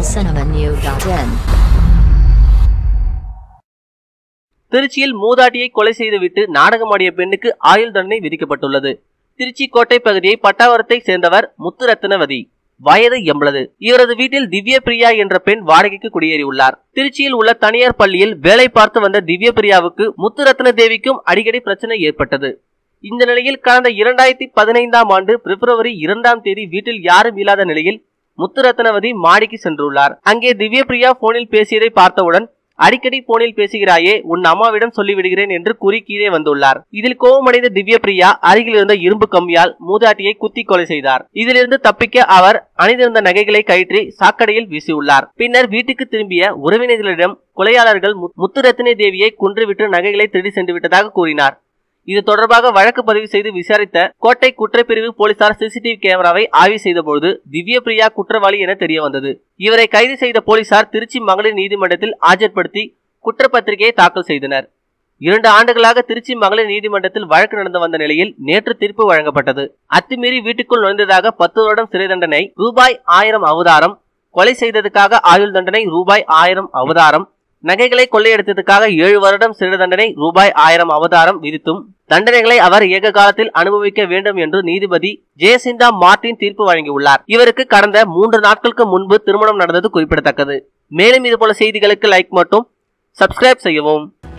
tamilcinemanew.in திருச்சியில் மூதாட்டியை கொலை செய்துவிட்டு நாடகமாடிய பெண்ணுக்கு ஆயுள் தண்டனை விதிக்கப்பட்டுள்ளது திருச்சி கோட்டை பகுதியை பட்டாவரத்தை சேர்ந்தவர் முத்துரத்னவதி வயது எண்பது இவரது வீட்டில் திவ்ய பிரியா என்ற பெண் வாடகைக்கு குடியேறியுள்ளார் திருச்சியில் உள்ள தனியார் பள்ளியில் வேலை பார்த்து வந்த திவ்ய பிரியாவுக்கு முத்துரத்ன தேவிக்கும் அடிக்கடி பிரச்சனை ஏற்பட்டது இந்த நிலையில் கடந்த இரண்டாயிரத்தி பதினைந்தாம் ஆண்டு பிப்ரவரி இரண்டாம் தேதி வீட்டில் யாரும் இல்லாத நிலையில் முத்துரத்னவதி மாடிக்கு சென்றுள்ளார் அங்கே திவ்ய பிரியா போனில் பேசியதை பார்த்தவுடன் அடிக்கடி போனில் பேசுகிறாயே உன் அம்மாவிடம் சொல்லிவிடுகிறேன் என்று கூறி கீழே வந்துள்ளார் இதில் கோபமடைந்த திவ்ய பிரியா அருகில் இருந்த இரும்பு கம்பியால் மூதாட்டியை குத்தி கொலை செய்தார் இதிலிருந்து தப்பிக்க அவர் அணிந்திருந்த நகைகளை கயிற்றி சாக்கடையில் வீசியுள்ளார் பின்னர் வீட்டுக்கு திரும்பிய உறவினர்களிடம் கொலையாளர்கள் முத்- முத்துரத்தினை தேவியை கொன்றுவிட்டு நகைகளை திருடி சென்று விட்டதாக கூறினார் இது தொடர்பாக வழக்கு பதிவு செய்து விசாரித்த கோட்டை குற்றப்பிரிவு போலீசார் சிசிடிவி கேமராவை ஆய்வு செய்தபோது திவ்ய பிரியா குற்றவாளி என தெரிய வந்தது இவரை கைது செய்த போலீசார் திருச்சி மகளிர் நீதிமன்றத்தில் ஆஜர்படுத்தி குற்றப்பத்திரிகையை தாக்கல் செய்தனர் இரண்டு ஆண்டுகளாக திருச்சி மகளிர் நீதிமன்றத்தில் வழக்கு நடந்து வந்த நிலையில் நேற்று தீர்ப்பு வழங்கப்பட்டது அத்துமீறி வீட்டுக்குள் நுழைந்ததாக பத்து வருடம் சிறை தண்டனை ரூபாய் ஆயிரம் அவதாரம் கொலை செய்ததுக்காக ஆயுள் தண்டனை ரூபாய் ஆயிரம் அவதாரம் நகைகளை கொள்ளையடித்ததுக்காக ஏழு வருடம் சிறை தண்டனை ரூபாய் ஆயிரம் அவதாரம் விதித்தும் தண்டனைகளை அவர் ஏக காலத்தில் அனுபவிக்க வேண்டும் என்று நீதிபதி ஜெயசிந்தா மார்டின் தீர்ப்பு வழங்கியுள்ளார் இவருக்கு கடந்த மூன்று நாட்களுக்கு முன்பு திருமணம் நடந்தது குறிப்பிடத்தக்கது மேலும் இதுபோல செய்திகளுக்கு லைக் மட்டும் சப்ஸ்கிரைப் செய்யவும்